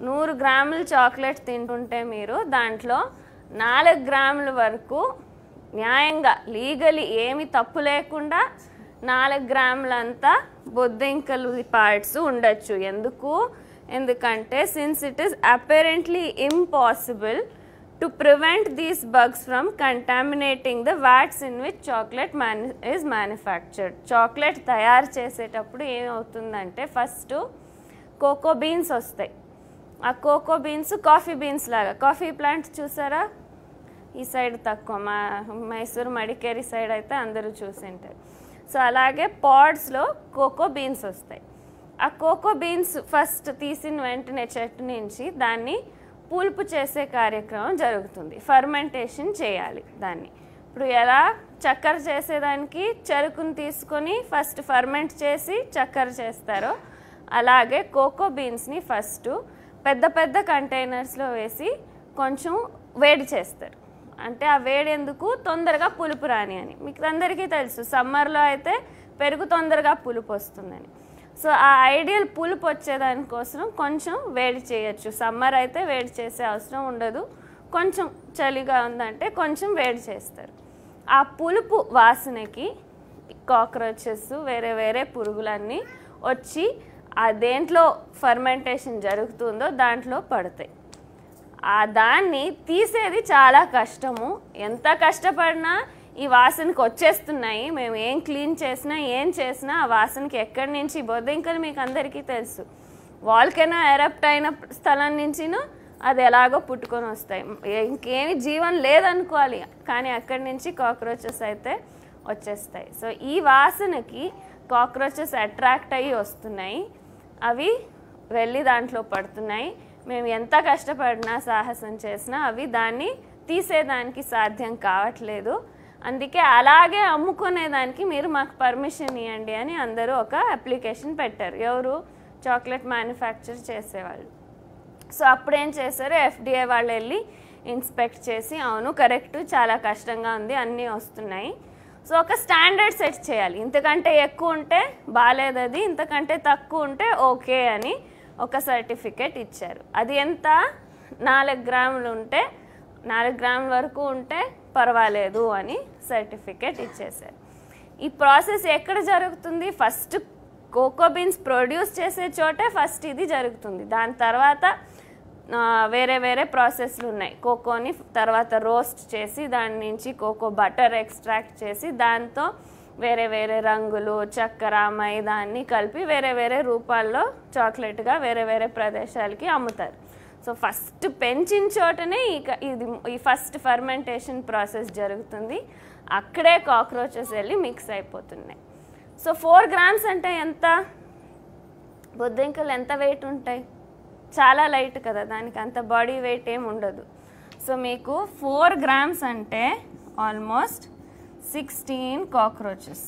నూరు గ్రాముల చాక్లెట్ తింటుంటే మీరు దాంట్లో నాలుగు గ్రాముల వరకు న్యాయంగా లీగలీ ఏమి తప్పు లేకుండా నాలుగు గ్రాములంతా బొద్దింకలు పార్ట్స్ ఉండొచ్చు ఎందుకు ఎందుకంటే since it is apparently impossible to prevent these bugs from contaminating the vats in which chocolate manu is manufactured chocolate తయారు చేసేటప్పుడు ఏమవుతుందంటే ఫస్ట్ కోకో బీన్స్ వస్తాయి ఆ కోకో బీన్స్ కాఫీ బీన్స్ లాగా కాఫీ ప్లాంట్ చూసారా ఈ సైడ్ తక్కువ మా మైసూర్ మడికేరి సైడ్ అయితే అందరూ చూసింటారు సో అలాగే పాడ్స్లో కోకో బీన్స్ వస్తాయి ఆ కోకో బీన్స్ ఫస్ట్ తీసిన వెంటనే చెట్టు నుంచి దాన్ని పులుపు చేసే కార్యక్రమం జరుగుతుంది ఫర్మెంటేషన్ చేయాలి దాన్ని ఇప్పుడు ఎలా చక్కెర చేసేదానికి చెరుకుని తీసుకొని ఫస్ట్ ఫర్మెంట్ చేసి చక్కెర చేస్తారో అలాగే కోకో బీన్స్ని ఫస్ట్ పెద్ద పెద్ద కంటైనర్స్లో వేసి కొంచెం వేడి చేస్తారు అంటే ఆ వేడి ఎందుకు తొందరగా పులుపు రాని అని మీకు అందరికీ తెలుసు సమ్మర్లో అయితే పెరుగు తొందరగా పులుపు వస్తుందని సో ఆ ఐడియల్ పులుపు వచ్చేదానికోసం కొంచెం వేడి చేయొచ్చు సమ్మర్ అయితే వేడి చేసే అవసరం ఉండదు కొంచెం చలిగా ఉందంటే కొంచెం వేడి చేస్తారు ఆ పులుపు వాసనకి కాక్రోచెస్ వేరే వేరే పురుగులన్నీ వచ్చి ఆ దేంట్లో ఫర్మెంటేషన్ జరుగుతుందో దాంట్లో పడతాయి ఆ దాన్ని తీసేది చాలా కష్టము ఎంత కష్టపడినా ఈ వాసనకి వచ్చేస్తున్నాయి మేము ఏం క్లీన్ చేసినా ఏం చేసినా ఆ వాసనకి ఎక్కడి నుంచి బొద్దింకలు మీకు అందరికీ తెలుసు వాల్కెనో ఎరప్ట్ అయిన స్థలం నుంచిను అది ఎలాగో పుట్టుకొని వస్తాయి ఇంకేమి జీవం లేదనుకోవాలి కానీ అక్కడి నుంచి కాక్రోచెస్ అయితే వచ్చేస్తాయి సో ఈ వాసనకి కాక్రోచెస్ అట్రాక్ట్ అయ్యి వస్తున్నాయి అవి వెళ్ళి దాంట్లో పడుతున్నాయి మేము ఎంత కష్టపడినా సాహసం చేసినా అవి దాన్ని తీసేదానికి సాధ్యం కావట్లేదు అందుకే అలాగే అమ్ముకునేదానికి మీరు మాకు పర్మిషన్ ఇవ్వండి అని అందరూ ఒక అప్లికేషన్ పెట్టారు ఎవరు చాక్లెట్ మ్యానుఫ్యాక్చర్ చేసేవాళ్ళు సో అప్పుడు ఏం చేశారు ఎఫ్డిఏ వాళ్ళు వెళ్ళి ఇన్స్పెక్ట్ చేసి అవును కరెక్ట్ చాలా కష్టంగా ఉంది అన్నీ వస్తున్నాయి సో ఒక స్టాండర్డ్ సెట్ చేయాలి ఇంతకంటే ఎక్కువ ఉంటే బాగాలేదు అది ఇంతకంటే తక్కువ ఉంటే ఓకే అని ఒక సర్టిఫికేట్ ఇచ్చారు అది ఎంత నాలుగు గ్రాములు ఉంటే నాలుగు గ్రాముల వరకు ఉంటే పర్వాలేదు అని సర్టిఫికేట్ ఇచ్చేసారు ఈ ప్రాసెస్ ఎక్కడ జరుగుతుంది ఫస్ట్ కోకో బీన్స్ ప్రొడ్యూస్ చేసే చోటే ఫస్ట్ ఇది జరుగుతుంది దాని తర్వాత ఆ, వేరే వేరే ప్రాసెస్లు ఉన్నాయి కోకోని తర్వాత రోస్ట్ చేసి దాని నుంచి కోకో బటర్ ఎక్స్ట్రాక్ట్ చేసి దాంతో వేరే వేరే రంగులు చక్కెర మైదాన్ని కలిపి వేరే వేరే రూపాల్లో చాక్లెట్గా వేరే వేరే ప్రదేశాలకి అమ్ముతారు సో ఫస్ట్ పెంచిన చోటనే ఈ క- ఇది ఈ ఫస్ట్ ఫర్మెంటేషన్ ప్రాసెస్ జరుగుతుంది అక్కడే కాక్రోచెస్ వెళ్ళి మిక్స్ అయిపోతున్నాయి సో ఫోర్ గ్రామ్స్ అంటే ఎంత బొద్దింకలు ఎంత వెయిట్ ఉంటాయి చాలా లైట్ కదా దానికి అంత బాడీ వెయిట్ ఏం ఉండదు సో మీకు ఫోర్ గ్రామ్స్ అంటే ఆల్మోస్ట్ సిక్స్టీన్ కాక్రోచెస్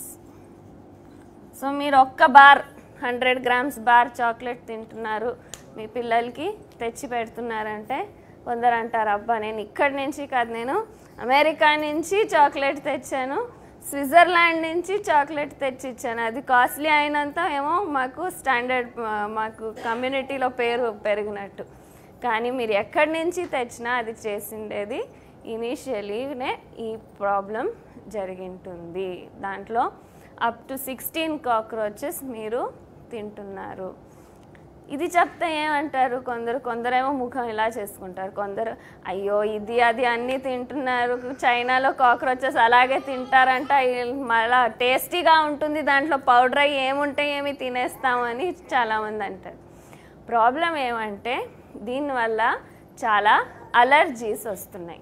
సో మీరు ఒక్క bar hundred grams bar chocolate తింటున్నారు మీ పిల్లలకి తెచ్చి పెడుతున్నారంటే కొందరు అంటారు అబ్బా నేను ఇక్కడి నుంచి కాదు నేను అమెరికా నుంచి చాక్లెట్ తెచ్చాను స్విట్జర్లాండ్ నుంచి చాక్లెట్ తెచ్చి ఇచ్చాను అది కాస్ట్లీ అయినంత ఏమో మాకు స్టాండర్డ్ మాకు కమ్యూనిటీలో పేరు పెరిగినట్టు కానీ మీరు ఎక్కడి నుంచి తెచ్చినా అది చేసిండేది ఇనీషియలీనే ఈ ప్రాబ్లం జరిగింటుంది దాంట్లో అప్ టు సిక్స్టీన్ కాక్రోచెస్ మీరు తింటున్నారు ఇది చెప్తే ఏమంటారు కొందరు కొందరేమో ముఖం ఇలా చేసుకుంటారు కొందరు అయ్యో ఇది అది అన్నీ తింటున్నారు చైనాలో కాక్రోచెస్ అలాగే తింటారంట ఈ- మళ్ళా టేస్టీగా ఉంటుంది దాంట్లో పౌడర్ అయ్యి ఏముంటాయి ఏమి తినేస్తామని చాలామంది అంటారు ప్రాబ్లం ఏమంటే దీనివల్ల చాలా అలర్జీస్ వస్తున్నాయి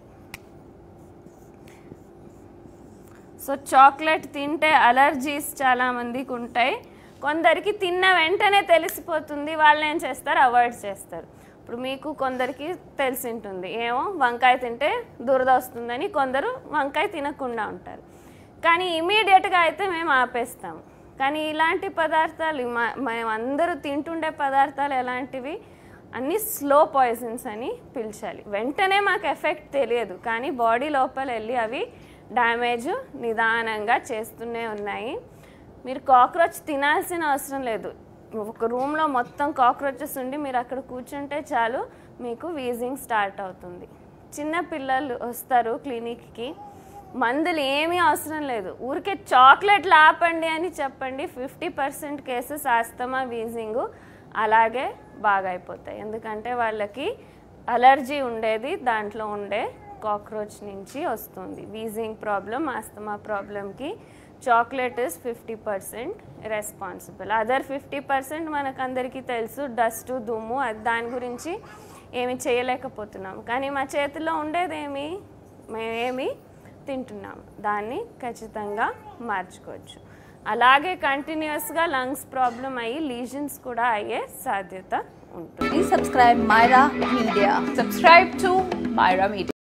సో చాక్లెట్ తింటే అలర్జీస్ చాలా మందికి ఉంటాయి కొందరికి తిన్న వెంటనే తెలిసిపోతుంది వాళ్ళు ఏం చేస్తారు అవాయిడ్ చేస్తారు ఇప్పుడు మీకు కొందరికి తెలిసి ఉంటుంది ఏమో వంకాయ తింటే దురద వస్తుందని కొందరు వంకాయ తినకుండా ఉంటారు కానీ ఇమీడియట్గా అయితే మేము ఆపేస్తాము కానీ ఇలాంటి పదార్థాలు మ- మేము అందరూ తింటుండే పదార్థాలు ఎలాంటివి అన్ని స్లో పాయిజన్స్ అని పిలిచాలి వెంటనే మాకు ఎఫెక్ట్ తెలియదు కానీ బాడీ లోపల వెళ్ళి అవి డ్యామేజ్ నిదానంగా చేస్తూనే ఉన్నాయి మీరు కాక్రోచ్ తినాల్సిన అవసరం లేదు ఒక రూమ్లో మొత్తం కాక్రోచెస్ ఉండి మీరు అక్కడ కూర్చుంటే చాలు మీకు వీజింగ్ స్టార్ట్ అవుతుంది చిన్న పిల్లలు వస్తారు క్లినిక్కి మందులు ఏమీ అవసరం లేదు ఊరికే చాక్లెట్లు ఆపండి అని చెప్పండి fifty percent cases asthma wheezing అలాగే బాగా అయిపోతాయి ఎందుకంటే వాళ్ళకి అలర్జీ ఉండేది దాంట్లో ఉండే కాక్రోచ్ నుంచి వస్తుంది వీజింగ్ ప్రాబ్లం ఆస్తమా ప్రాబ్లంకి chocolate is fifty percent responsible other fifty percent మనకు అందరికీ తెలుసు డస్ట్ దుమ్ము అది దాని గురించి ఏమి చేయలేకపోతున్నాం కానీ మా చేతిలో ఉండేదేమి మేమేమి తింటున్నాం దాన్ని ఖచ్చితంగా మార్చుకోవచ్చు అలాగే కంటిన్యూస్గా లంగ్స్ ప్రాబ్లం అయ్యి లీజన్స్ కూడా అయ్యే సాధ్యత ఉంటుంది Please subscribe Myra Media. Subscribe to Myra Media.